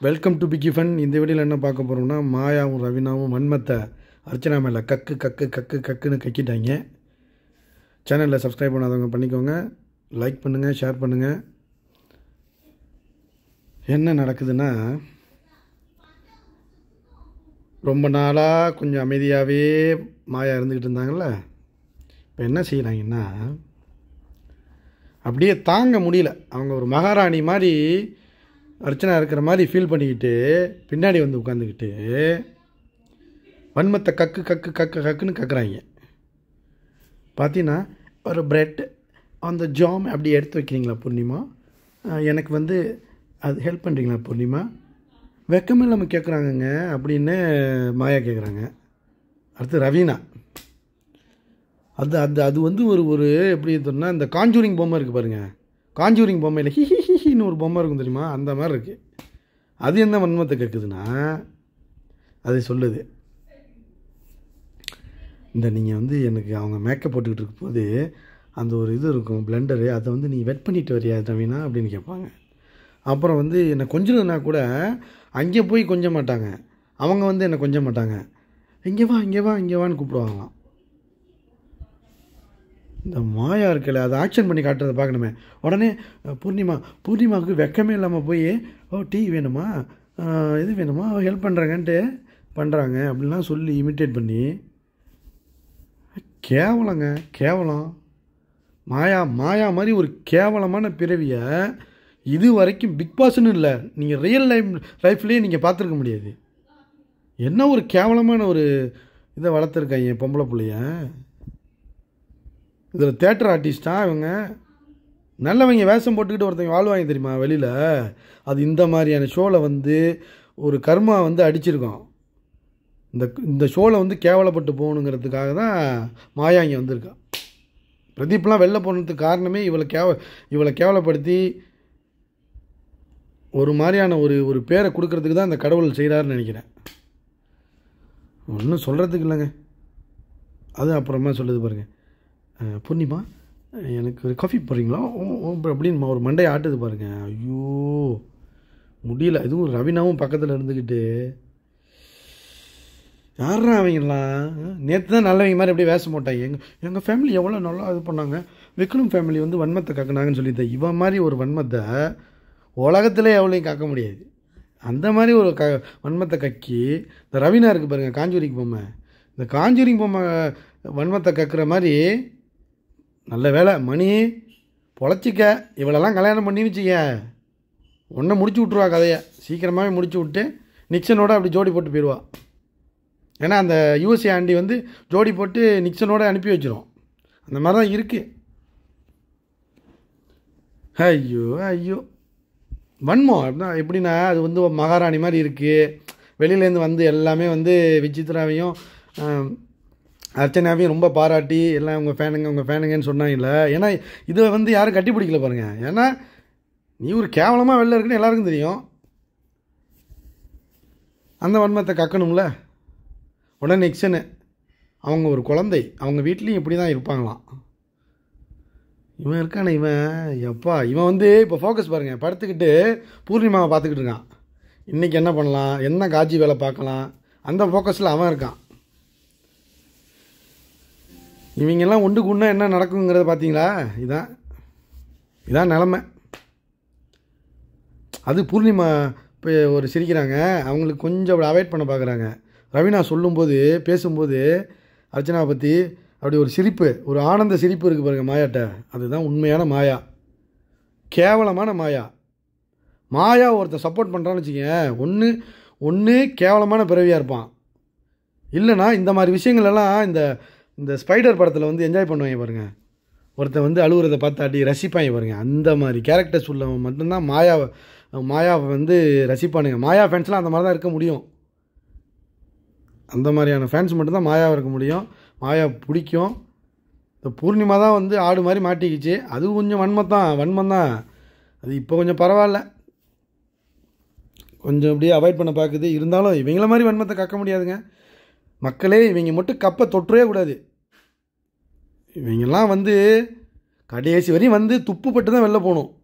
welcome to piggy fun இந்த வீடியோவில் என்ன பார்க்க போகிறோம்னா மாயாவும் ரவினாவும் மன்மத்தை அர்ச்சனா மேலே கக்கு கக்கு கக்கு கக்குன்னு கக்கிட்டாங்க சேனலில் சப்ஸ்கிரைப் பண்ணாதவங்க பண்ணிக்கோங்க லைக் பண்ணுங்கள் ஷேர் பண்ணுங்கள் என்ன நடக்குதுன்னா ரொம்ப நாளாக கொஞ்சம் அமைதியாகவே மாயா இருந்துக்கிட்டு இருந்தாங்கல்ல இப்போ என்ன செய்கிறாங்கன்னா அப்படியே தாங்க முடியல அவங்க ஒரு மகாராணி மாதிரி அர்ச்சனா இருக்கிற மாதிரி ஃபீல் பண்ணிக்கிட்டு பின்னாடி வந்து உட்காந்துக்கிட்டு வன்மத்தை கக்கு கக்கு கக்கு கக்குன்னு கக்குறாங்க பார்த்தீங்கன்னா ஒரு பிரெட் அந்த ஜாம் அப்படி எடுத்து வைக்கிறீங்களா பூர்ணிமா அஹ் எனக்கு வந்து அது ஹெல்ப் பண்ணுறீங்களா பூர்ணிமா வெக்கமே இல்லாமல் கேட்குறாங்கங்க அப்படின்னு மாயா கேட்குறாங்க அடுத்து ரவீனா அது அது அது வந்து ஒரு ஒரு எப்படி சொன்னால் இந்த காஞ்சூரிங் பொம்மை இருக்குது பாருங்கள் காஞ்சூரிங் பொம்மையில் ஹி ஹி ஹி ஹின்னு ஒரு பொம்மை இருக்கும் தெரியுமா அந்த மாதிரி இருக்குது அது என்ன வன்மத்தை கேட்குதுன்னா அது சொல்லுது இந்த நீங்கள் வந்து எனக்கு அவங்க மேக்கப் போட்டுக்கிட்டு இருக்கும்போது அந்த ஒரு இது இருக்கும் பிளெண்டரு அதை வந்து நீ வெட் பண்ணிட்டு வரியா ரவீனா அப்படின்னு கேட்பாங்க அப்புறம் வந்து என்னை கொஞ்சணுன்னா கூட அங்கே போய் கொஞ்ச மாட்டாங்க அவங்க வந்து என்னை கொஞ்ச மாட்டாங்க இங்கே வா இங்கே வா இங்கே வான்னு கூப்பிடுவாங்களாம் இந்த மாயா இருக்கல அதை ஆக்ஷன் பண்ணி காட்டுறதை பார்க்கணுமே உடனே அஹ், பூர்ணிமா பூர்ணிமாவுக்கு வெக்கமே இல்லாமல் போய் ஓ டீ வேணுமா அஹ், இது வேணுமா ஹெல்ப் பண்ணுறாங்கன்ட்டு பண்ணுறாங்க அப்படிலாம் சொல்லி இமிட்டேட் பண்ணி கேவலங்க கேவலம் மாயா மாயா மாதிரி ஒரு கேவலமான பிறவியை இது வரைக்கும் பிக் பாஸ்னு இல்லை நீங்கள் ரியல் லைஃப் லைஃப்லேயே நீங்கள் பார்த்துருக்க முடியாது என்ன ஒரு கேவலமான ஒரு இதை வளர்த்துருக்காங்க என் பொம்பளை பிள்ளைய இதில் தேட்டர் ஆர்டிஸ்டா இவங்க நல்லவங்க வேஷம் போட்டுக்கிட்டு ஒருத்தவங்க வாழ்வாங்க தெரியுமா வெளியில் அது இந்த மாதிரியான ஷோவில் வந்து ஒரு கர்மா வந்து அடிச்சிருக்கோம் இந்த இந்த ஷோவில் வந்து கேவலப்பட்டு போகணுங்கிறதுக்காக தான் மாயா இங்கே வந்திருக்கா பிரதீப்லாம் வெளில போனதுக்கு காரணமே இவளை கேவ இவளை கேவலப்படுத்தி ஒரு மாதிரியான ஒரு ஒரு பேரை கொடுக்கறதுக்கு தான் இந்த கடவுள் செய்கிறாருன்னு நினைக்கிறேன் ஒன்றும் சொல்கிறதுக்கு இல்லைங்க அது அப்புறமா சொல்லுது பாருங்க அஹ், பூர்ணிமா எனக்கு ஒரு காஃபி போடுறீங்களா ஓ ஓ, அப்படின்னு ஒரு மண்டையை ஆட்டுது பாருங்க ஐயோ முடியல இதுவும் ரவினாவும் பக்கத்தில் இருந்துக்கிட்டு யாரா அவங்களாம் நேற்று தான் நல்லவங்க மாதிரி அப்படியே வேஷம் போட்டாங்க எங்கள் எங்கள் ஃபேமிலி எவ்வளோ நல்லா இது பண்ணாங்க விக்ரம் ஃபேமிலி வந்து வன்மத்தை காக்குனாங்கன்னு சொல்லிட்டு இவன் மாதிரி ஒரு வன்மத்தை உலகத்திலே எவ்வளோயும் காக்க முடியாது அந்த மாதிரி ஒரு க வன்மத்தை கக்கி இந்த ரவினா இருக்குது பாருங்கள் காஞ்சூரிங் பொம்மை இந்த காஞ்சூரிங் பொம்மை வன்மத்தை கக்குற மாதிரி நல்ல வேலை மணி பொழைச்சிக்க இவளெல்லாம் கல்யாணம் பண்ணி வச்சுக்க ஒன்றை முடிச்சு விட்ருவா கதையை சீக்கிரமாகவே முடிச்சு விட்டு நிக்சனோட அப்படி ஜோடி போட்டு போயிடுவா ஏன்னா அந்த யூஎஸ்ஏ ஆண்டி வந்து ஜோடி போட்டு நிக்சனோட அனுப்பி வச்சிரும் அந்த மாதிரி தான் இருக்குது ஐயோ ஐயோ வன்மம் அப்படின்னா எப்படின்னா அது வந்து ஒரு மகாராணி மாதிரி இருக்குது வெளியிலேருந்து வந்து எல்லாமே வந்து விசித்ராவையும் ஆம், அர்ச்சனாவையும் ரொம்ப பாராட்டி எல்லாம் உங்கள் ஃபேனுங்க உங்கள் ஃபேனுங்கன்னு சொன்னாங்கல்ல ஏன்னா இதை வந்து யாரும் கட்டி பிடிக்கல பாருங்கள் ஏன்னா நீ ஒரு கேவலமாக வெளில இருக்குன்னு எல்லாருக்கும் தெரியும் அந்த வன்மத்தை கக்கணும்ல உடனே நிக்சனு அவங்க ஒரு குழந்தை அவங்க வீட்லேயும் இப்படி தான் இருப்பாங்களாம் இவன் இருக்கானே இவன் எப்பா இவன் வந்து இப்போ ஃபோக்கஸ் பாருங்கள் படுத்துக்கிட்டு பூர்ணிமாவை பார்த்துக்கிட்டு இருக்கான் இன்றைக்கி என்ன பண்ணலாம் என்ன காட்சி வேலை பார்க்கலாம் அந்த ஃபோக்கஸில் அவன் இருக்கான் இவங்கெல்லாம் ஒன்று குன்னா என்ன நடக்குங்கிறத பார்த்தீங்களா இதான் இதான் நிலமை அது பூர்ணிமா இப்போ ஒரு சிரிக்கிறாங்க அவங்களுக்கு கொஞ்சம் அப்படி அவாய்ட் பண்ண பார்க்குறாங்க ரவினா சொல்லும்போது பேசும்போது அர்ச்சனாவை பற்றி அப்படி ஒரு சிரிப்பு ஒரு ஆனந்த சிரிப்பு இருக்குது பாருங்கள் மாயாட்ட அதுதான் உண்மையான மாயா கேவலமான மாயா மாயா ஒருத்தன் சப்போர்ட் பண்ணுறான்னு வச்சுக்கேன் ஒன்று ஒன்று கேவலமான பிறவியாக இருப்பான் இல்லைனா இந்த மாதிரி விஷயங்கள் எல்லாம் இந்த இந்த ஸ்பைடர் படத்தில் வந்து என்ஜாய் பண்ணுவாங்க பாருங்கள் ஒருத்தன் வந்து அழுகுறதை பார்த்து அடி ரசிப்பாங்க பாருங்க அந்த மாதிரி கேரக்டர்ஸ் உள்ளவன் மட்டும்தான் மாயாவை மாயாவை வந்து ரசிப்பானுங்க மாயா ஃபேன்ஸ்லாம் அந்த மாதிரி தான் இருக்க முடியும் அந்த மாதிரியான ஃபேன்ஸ் மட்டும்தான் மாயாவை இருக்க முடியும் மாயா பிடிக்கும் இந்த பூர்ணிமா தான் வந்து ஆடு மாதிரி மாட்டிக்கிச்சு அது கொஞ்சம் வன்மத்தான் வன்மம் தான் அது இப்போ கொஞ்சம் பரவாயில்ல கொஞ்சம் அப்படியே அவாய்ட் பண்ண பார்க்குது இருந்தாலும் இவங்கள மாதிரி வன்மத்தை கக்க முடியாதுங்க மக்களே இவங்க மட்டும் கப்பை தொற்றவே கூடாது இவங்கெல்லாம் வந்து கடைசி வரையும் வந்து துப்பு பட்டு தான் வெளில போகணும்